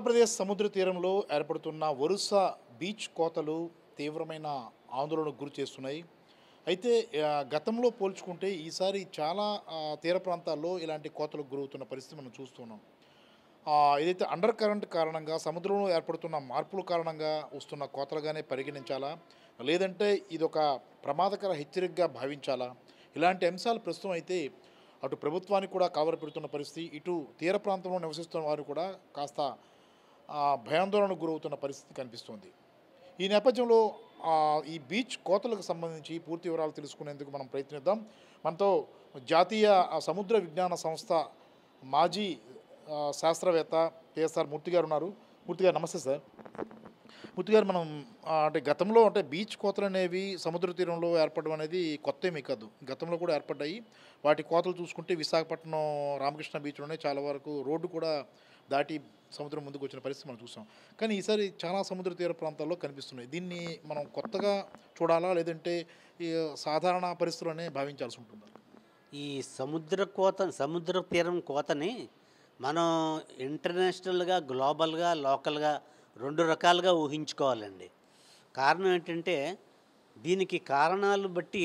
ఆంధ్రప్రదేశ్ సముద్ర తీరంలో ఏర్పడుతున్న వరుస బీచ్ కోతలు తీవ్రమైన ఆందోళనకు గురి చేస్తున్నాయి అయితే ఆ, గతంలో పోల్చుకుంటే ఈసారి చాలా ఆ, తీర ప్రాంతాల్లో ఇలాంటి కోతలకు గురవుతున్న పరిస్థితి మనం చూస్తున్నాం ఆ, ఏదైతే అండర్ కరెంట్ కారణంగా సముద్రంలో ఏర్పడుతున్న మార్పుల కారణంగా వస్తున్న కోతలుగానే పరిగణించాలా లేదంటే ఇది ఒక ప్రమాదకర హెచ్చరికగా భావించాలా ఇలాంటి అంశాలు ప్రస్తుతం అయితే అటు ప్రభుత్వానికి కూడా కలవరపెడుతున్న పరిస్థితి ఇటు తీర ప్రాంతంలో నివసిస్తున్న వారు కూడా కాస్త ఆ, భయాందోళనకు గురవుతున్న పరిస్థితి కనిపిస్తోంది ఈ నేపథ్యంలో ఆ, ఈ బీచ్ కోతలకు సంబంధించి పూర్తి వివరాలు తెలుసుకునేందుకు మనం ప్రయత్నిద్దాం మనతో జాతీయ ఆ, సముద్ర విజ్ఞాన సంస్థ మాజీ ఆ, శాస్త్రవేత్త పిఎస్ఆర్ మూర్తి గారు ఉన్నారు మూర్తి గారు నమస్తే సార్ మూర్తి గారు మనం ఆ, అంటే గతంలో అంటే బీచ్ కోతలు అనేవి సముద్ర తీరంలో ఏర్పడడం అనేది కొత్త ఏమీ కాదు గతంలో కూడా ఏర్పడ్డాయి వాటి కోతలు చూసుకుంటే విశాఖపట్నం రామకృష్ణ బీచ్లోనే చాలా వరకు రోడ్డు కూడా దాటి సముద్రం ముందుకు వచ్చిన పరిస్థితి మనం చూసాం కానీ ఈసారి చాలా సముద్ర తీర ప్రాంతాల్లో కనిపిస్తున్నాయి దీన్ని మనం కొత్తగా చూడాలా లేదంటే ఈ సాధారణ పరిస్థితులనే భావించాల్సి ఉంటుందా ఈ సముద్ర కోత సముద్ర తీరం కోతని మనం ఇంటర్నేషనల్గా గ్లోబల్గా లోకల్గా రెండు రకాలుగా ఊహించుకోవాలండి కారణం ఏంటంటే దీనికి కారణాలు బట్టి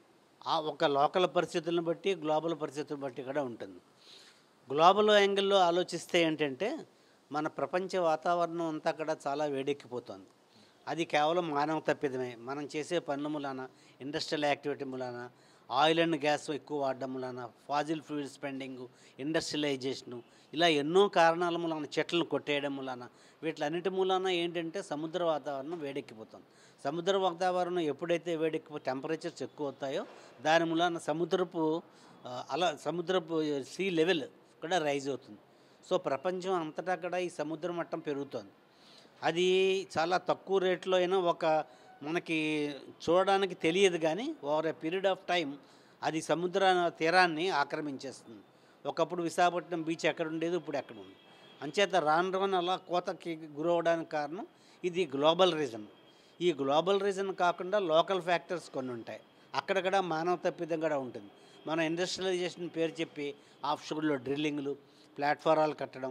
ఆ ఒక లోకల్ పరిస్థితులను బట్టి గ్లోబల్ పరిస్థితులను బట్టి కూడా ఉంటుంది గ్లోబల్ యాంగిల్లో ఆలోచిస్తే ఏంటంటే మన ప్రపంచ వాతావరణం అంతా కూడా చాలా వేడెక్కిపోతుంది అది కేవలం మానవ తప్పిదమే మనం చేసే పనుల మూలాన ఇండస్ట్రియల్ యాక్టివిటీ మూలాన ఆయిల్ అండ్ గ్యాస్ ఎక్కువ వాడడం మూలాన ఫాజిల్ ఫ్యూల్ స్పెండింగ్ ఇండస్ట్రియలైజేషను ఇలా ఎన్నో కారణాల మూలాన చెట్లను కొట్టేయడం మూలాన వీటిలన్నిటి మూలాన ఏంటంటే సముద్ర వాతావరణం వేడెక్కిపోతుంది సముద్ర వాతావరణం ఎప్పుడైతే వేడెక్కిపో టెంపరేచర్స్ ఎక్కువ అవుతాయో దాని మూలాన సముద్రపు ఆ, అలా సముద్రపు సీ లెవెల్ కూడా రైజ్ అవుతుంది సో ప్రపంచం అంతటా కూడా ఈ సముద్ర మట్టం పెరుగుతోంది అది చాలా తక్కువ రేట్లో అయినా ఒక మనకి చూడడానికి తెలియదు కానీ over a period of time అది సముద్ర తీరాన్ని ఆక్రమించేస్తుంది ఒకప్పుడు విశాఖపట్నం బీచ్ ఎక్కడ ఉండేది ఇప్పుడు ఎక్కడ ఉంది అంచేత రాను రాను అలా కోతకి గురవడానికి కారణం ఇది గ్లోబల్ రీజన్ ఈ గ్లోబల్ రీజన్ కాకుండా లోకల్ ఫ్యాక్టర్స్ కొన్ని ఉంటాయి అక్కడక్కడ మానవ తప్పిదం కూడా ఉంటుంది మన ఇండస్ట్రియలైజేషన్ పేరు చెప్పి ఆఫ్ షోర్లో డ్రిల్లింగ్లు ప్లాట్ఫారాలు కట్టడం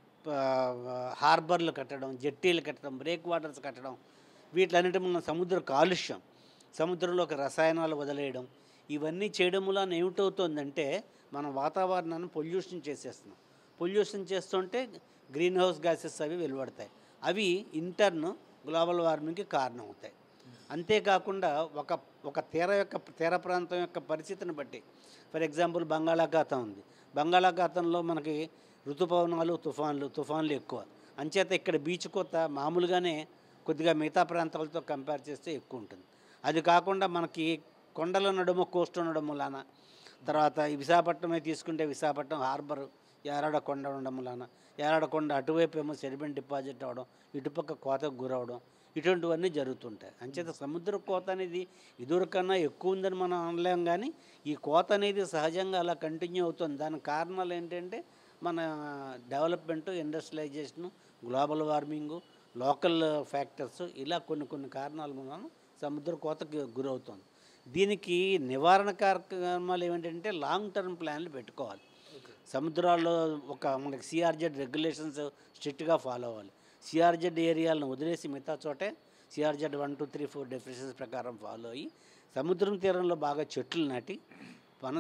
ప- హార్బర్లు కట్టడం జెట్టీలు కట్టడం బ్రేక్ వాటర్స్ కట్టడం వీటిలన్నిటి మన సముద్ర కాలుష్యం సముద్రంలోకి రసాయనాలు వదిలేయడం ఇవన్నీ చేయడం వలన ఏమిటవుతుందంటే మన వాతావరణాన్ని పొల్యూషన్ చేసేస్తున్నాం పొల్యూషన్ చేస్తుంటే గ్రీన్ హౌస్ గ్యాసెస్ అవి వెలువడతాయి అవి ఇంటర్న్ గ్లోబల్ వార్మింగ్కి కారణం అవుతాయి అంతేకాకుండా ఒక ఒక తీర యొక్క తీర ప్రాంతం యొక్క పరిస్థితిని బట్టి ఫర్ ఎగ్జాంపుల్ బంగాళాఖాతం ఉంది బంగాళాఖాతంలో మనకి ఋతుపవనాలు తుఫాన్లు తుఫాన్లు ఎక్కువ అంచేత ఇక్కడ బీచ్ కొత్త మామూలుగానే కొద్దిగా మిగతా ప్రాంతాలతో కంపేర్ చేస్తే ఎక్కువ ఉంటుంది అది కాకుండా మనకి కొండల నడుమ కోస్ట్ ఉండడం వలన తర్వాత ఈ విశాఖపట్నమే తీసుకుంటే విశాఖపట్నం హార్బర్ యారాడకొండ ఉండడం వలన యారాడకొండ అటువైపు ఏమో సెడిమెంట్ డిపాజిట్ అవడం ఇటుపక్క కోతకు గురవడం ఇటువంటివన్నీ జరుగుతుంటాయి అంచేత సముద్ర కోత అనేది ఇదివరకన్నా ఎక్కువ ఉందని మనం అనలేం కానీ ఈ కోత అనేది సహజంగా అలా కంటిన్యూ అవుతుంది దానికి కారణాలు ఏంటంటే మన development industrialisation global warming local factors ఇలా కొన్ని కొన్ని కారణాల మూలన సముద్ర కోతకు గురవుతుంది దీనికి నివారణ కార్యక్రమాలు ఏమిటంటే లాంగ్ టర్మ్ ప్లాన్లు పెట్టుకోవాలి సముద్రాల్లో ఒక మనకి సిఆర్జెడ్ రెగ్యులేషన్స్ స్ట్రిక్ట్గా ఫాలో అవ్వాలి సిఆర్జెడ్ ఏరియాలను వదిలేసి మిగతా చోటే CRZ one two three four definitions ప్రకారం ఫాలో అయ్యి సముద్రం తీరంలో బాగా చెట్లు నాటి వన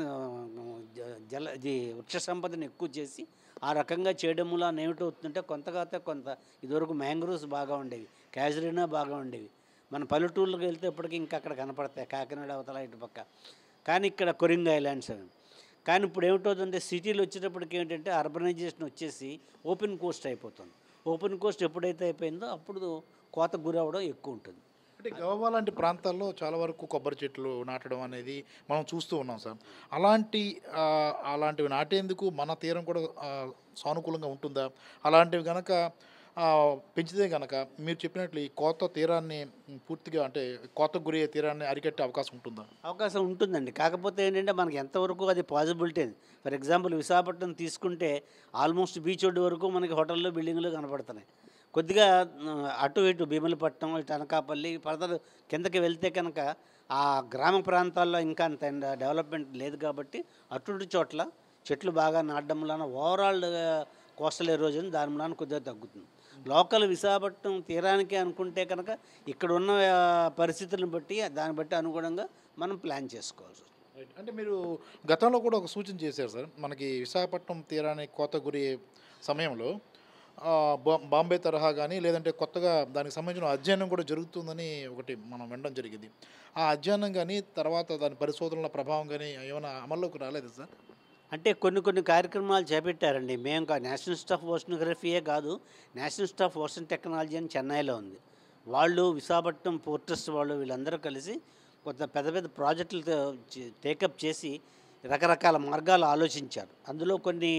జ- జల ఇది వృక్ష సంపదను ఎక్కువ చేసి ఆ రకంగా చేయడం వల్ల ఏమిటవుతుందంటే కొంతగా అయితే కొంత ఇదివరకు మ్యాంగ్రోవ్స్ బాగా ఉండేవి క్యాజరీనా బాగా ఉండేవి మన పల్లెటూళ్ళకి వెళ్తే ఇప్పటికీ ఇంకా అక్కడ కనపడతాయి కాకినాడ అవతల ఇటు పక్క కానీ ఇక్కడ కొరింగ్ ఐలాండ్స్ అవి కానీ ఇప్పుడు ఏమిటవుతుందంటే సిటీలు వచ్చేటప్పటికి ఏంటంటే అర్బనైజేషన్ వచ్చేసి ఓపెన్ కోస్ట్ అయిపోతుంది ఓపెన్ కోస్ట్ ఎప్పుడైతే అయిపోయిందో అప్పుడు కోత గురవడం ఎక్కువ ఉంటుంది అంటే గోవా లాంటి ప్రాంతాల్లో చాలా వరకు కొబ్బరి చెట్లు నాటడం అనేది మనం చూస్తూ ఉన్నాం సార్ అలాంటి ఆ, అలాంటివి నాటేందుకు మన తీరం కూడా ఆ, సానుకూలంగా ఉంటుందా అలాంటివి కనుక పెంచితే కనుక మీరు చెప్పినట్లు ఈ కోత తీరాన్ని పూర్తిగా అంటే కోతకు గురయ్యే తీరాన్ని అరికట్టే అవకాశం ఉంటుందా అవకాశం ఉంటుందండి కాకపోతే ఏంటంటే మనకి ఎంతవరకు అది పాసిబిలిటీ ఫర్ ఎగ్జాంపుల్ విశాఖపట్నం తీసుకుంటే ఆల్మోస్ట్ బీచ్ ఒడ్డు వరకు మనకి హోటల్లో బిల్డింగ్లు కనపడుతున్నాయి కొద్దిగా ఆ, అటు ఇటు భీములపట్నం ఇటు అనకాపల్లి ఫర్దర్ కిందకి వెళ్తే కనుక ఆ గ్రామ ప్రాంతాల్లో ఇంకా అంత డెవలప్మెంట్ లేదు కాబట్టి అటువంటి చోట్ల చెట్లు బాగా నాటడం వలన ఓవరాల్ కోస్టల్ ఎరోజన్ దాని వలన కొద్దిగా తగ్గుతుంది లోకల్ విశాఖపట్నం తీరానికి అనుకుంటే కనుక ఇక్కడ ఉన్న ఆ, పరిస్థితులను బట్టి దాన్ని బట్టి అనుగుణంగా మనం ప్లాన్ చేసుకోవాలి రైట్. అంటే మీరు గతంలో కూడా ఒక సూచన చేశారు సార్ మనకి విశాఖపట్నం తీరానికి కోత గురి సమయంలో ఆ, బా- బాంబే తరహా కానీ లేదంటే కొత్తగా దానికి సంబంధించిన అధ్యయనం కూడా జరుగుతుందని ఒకటి మనం వినడం జరిగింది ఆ అధ్యయనం కానీ తర్వాత దాని పరిశోధనల ప్రభావం కానీ ఏమైనా అమల్లోకి రాలేదు సార్ అంటే కొన్ని కొన్ని కార్యక్రమాలు చేపట్టారండి మేము కా నేషనల్ ఇన్స్టిట్యూట్ ఆఫ్ ఓషనోగ్రఫీయే కాదు national institute of ocean technology అని చెన్నైలో ఉంది వాళ్ళు విశాఖపట్నం పోర్టస్ వాళ్ళు వీళ్ళందరూ కలిసి కొంత పెద్ద పెద్ద ప్రాజెక్టులు టేకప్ చేసి రకరకాల మార్గాలు ఆలోచించారు అందులో కొన్ని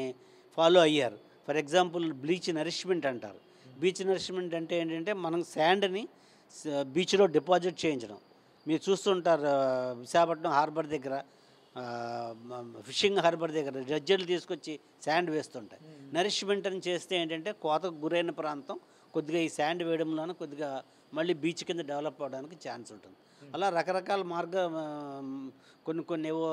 ఫాలో అయ్యారు ఫర్ ఎగ్జాంపుల్ బ్లీచ్ నరిష్మెంట్ అంటారు బీచ్ నరిష్మెంట్ అంటే ఏంటంటే మనం శాండ్ని బీచ్లో డిపాజిట్ చేయించడం మీరు చూస్తుంటారు ఆ, విశాఖపట్నం హార్బర్ దగ్గర ఆ, మ- ఫిషింగ్ హార్బర్ దగ్గర జడ్జీలు తీసుకొచ్చి శాండ్ వేస్తుంటాయి నరిష్మెంట్ అని చేస్తే ఏంటంటే కోతకు గురైన ప్రాంతం కొద్దిగా ఈ శాండ్ వేయడంలోనే కొద్దిగా మళ్ళీ బీచ్ కింద డెవలప్ అవడానికి ఛాన్స్ ఉంటుంది అలా రకరకాల మార్గ ఆ, కొన్ని కొన్ని ఏవో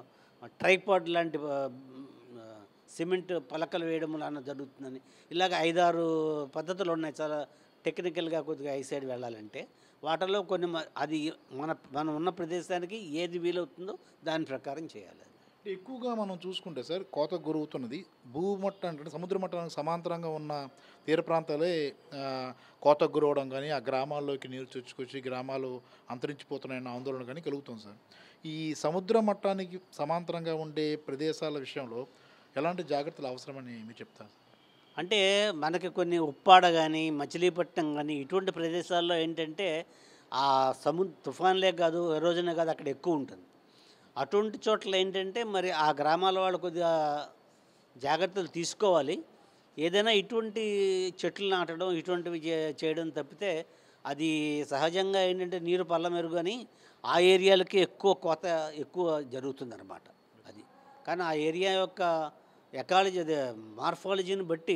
ట్రైపాడ్ లాంటి ఆ, ఆ, సిమెంట్ పలకలు వేయడం వలన జరుగుతుందని ఇలాగ ఐదారు పద్ధతులు ఉన్నాయి చాలా టెక్నికల్గా కొద్దిగా ఐ సైడ్ వెళ్ళాలంటే వాటిలో కొన్ని మ- అది మన మనం ఉన్న ప్రదేశానికి ఏది వీలవుతుందో దాని ప్రకారం చేయాలి అంటే ఎక్కువగా మనం చూసుకుంటే సార్ కోత గురవుతున్నది భూమట్ట అంటే సముద్ర మట్టానికి సమాంతరంగా ఉన్న తీర ప్రాంతాలే ఆ, కోతకు గురవడం కానీ ఆ గ్రామాల్లోకి నీరు చొచ్చుకొచ్చి గ్రామాలు అంతరించిపోతున్నాయన్న ఆందోళన కానీ కలుగుతుంది సార్ ఈ సముద్ర మట్టానికి సమాంతరంగా ఉండే ప్రదేశాల విషయంలో ఎలాంటి జాగ్రత్తలు అవసరమని మీరు చెప్తారు అంటే మనకి కొన్ని ఉప్పాడ కానీ మచిలీపట్నం కానీ ఇటువంటి ప్రదేశాల్లో ఏంటంటే ఆ సము తుఫాన్లే కాదు ఎరోజనే కాదు అక్కడ ఎక్కువ ఉంటుంది అటువంటి చోట్ల ఏంటంటే మరి ఆ గ్రామాల వాళ్ళు కొద్దిగా జాగ్రత్తలు తీసుకోవాలి ఏదైనా ఇటువంటి చెట్లు నాటడం ఇటువంటివి చే- చేయడం తప్పితే అది సహజంగా ఏంటంటే నీరు పల్ల మెరుగని ఆ ఏరియాలకి ఎక్కువ కోత ఎక్కువ జరుగుతుందన్నమాట అది కానీ ఆ ఏరియా యొక్క ఎకాలజీ అదే మార్ఫాలజీని బట్టి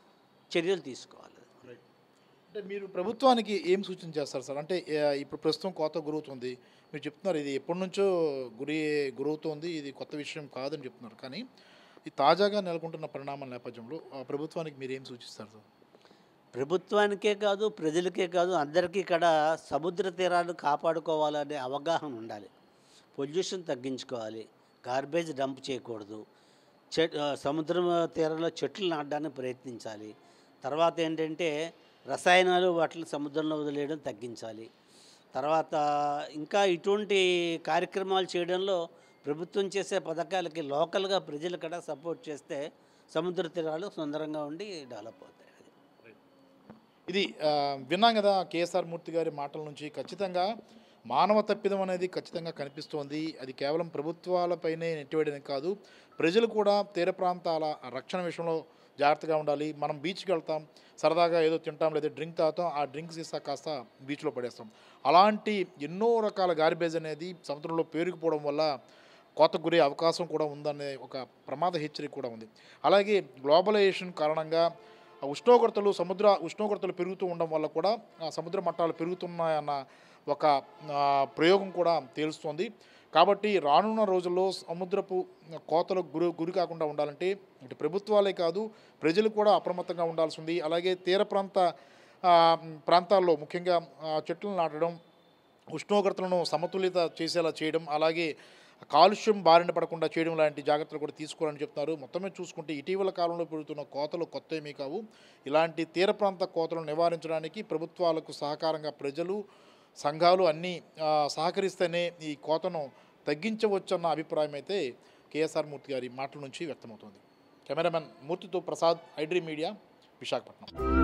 చర్యలు తీసుకోవాలి అంటే మీరు ప్రభుత్వానికి ఏం సూచన చేస్తారు సార్ అంటే ఆ, ఇప్పుడు ప్రస్తుతం కోత గురవుతుంది మీరు చెప్తున్నారు ఇది ఎప్పటి నుంచో గురి గురవుతోంది ఇది కొత్త విషయం కాదని చెప్తున్నారు కానీ ఈ తాజాగా నెలకొంటున్న పరిణామాల నేపథ్యంలో ఆ ప్రభుత్వానికి మీరు ఏం సూచిస్తారు సార్ ప్రభుత్వానికే కాదు ప్రజలకే కాదు అందరికీ ఇక్కడ సముద్ర తీరాలు కాపాడుకోవాలనే అవగాహన ఉండాలి పొల్యూషన్ తగ్గించుకోవాలి గార్బేజ్ డంప్ చేయకూడదు చె ఆ, సముద్రం తీరంలో చెట్లు నాటడానికి ప్రయత్నించాలి తర్వాత ఏంటంటే రసాయనాలు వాటిని సముద్రంలో వదిలేయడం తగ్గించాలి తర్వాత ఇంకా ఇటువంటి కార్యక్రమాలు చేయడంలో ప్రభుత్వం చేసే పథకాలకి లోకల్గా ప్రజలు కూడా సపోర్ట్ చేస్తే సముద్ర తీరాలు సుందరంగా ఉండి డెవలప్ అవుతాయి ఇది ఆ, విన్నాం కదా కేఎస్ఆర్ మూర్తి గారి మాటల నుంచి ఖచ్చితంగా మానవ తప్పిదం అనేది ఖచ్చితంగా కనిపిస్తోంది అది కేవలం ప్రభుత్వాలపైనే నెట్టివేయడం కాదు ప్రజలు కూడా తీర ప్రాంతాల రక్షణ విషయంలో జాగ్రత్తగా ఉండాలి మనం బీచ్కి వెళ్తాం సరదాగా ఏదో తింటాం లేదా డ్రింక్ తాగుతాం ఆ డ్రింక్ సీసా కాస్త బీచ్లో పడేస్తాం అలాంటి ఎన్నో రకాల గార్బేజ్ అనేది సముద్రంలో పేరుకుపోవడం వల్ల కోత గురే అవకాశం కూడా ఉందనే ఒక ప్రమాద హెచ్చరిక కూడా ఉంది అలాగే గ్లోబలైజేషన్ కారణంగా ఆ ఉష్ణోగ్రతలు సముద్ర ఉష్ణోగ్రతలు పెరుగుతూ ఉండడం వల్ల కూడా ఆ సముద్ర మట్టాలు పెరుగుతున్నాయన్న ఒక ఆ, ప్రయోగం కూడా తేలుస్తోంది కాబట్టి రానున్న రోజుల్లో సముద్రపు కోతలకు గురి గురి కాకుండా ఉండాలంటే ఇటు ప్రభుత్వాలే కాదు ప్రజలు కూడా అప్రమత్తంగా ఉండాల్సి ఉంది అలాగే తీర ప్రాంత ఆ, ప్రాంతాల్లో ముఖ్యంగా ఆ, చెట్లను నాటడం ఉష్ణోగ్రతలను సమతులిత చేసేలా చేయడం అలాగే కాలుష్యం బారిన పడకుండా చేయడం లాంటి జాగ్రత్తలు కూడా తీసుకోవాలని చెప్తున్నారు మొత్తమే చూసుకుంటే ఇటీవల కాలంలో పెరుగుతున్న కోతలు కొత్త ఏమీ కావు ఇలాంటి తీర ప్రాంత కోతలను నివారించడానికి ప్రభుత్వాలకు సహకారంగా ప్రజలు సంఘాలు అన్నీ ఆ, సహకరిస్తేనే ఈ కోతను తగ్గించవచ్చన్న అభిప్రాయం అయితే కేఎస్ఆర్ మూర్తి గారి మాటల నుంచి వ్యక్తమవుతోంది కెమెరామెన్ మూర్తితో ప్రసాద్ ఐడ్రీ మీడియా విశాఖపట్నం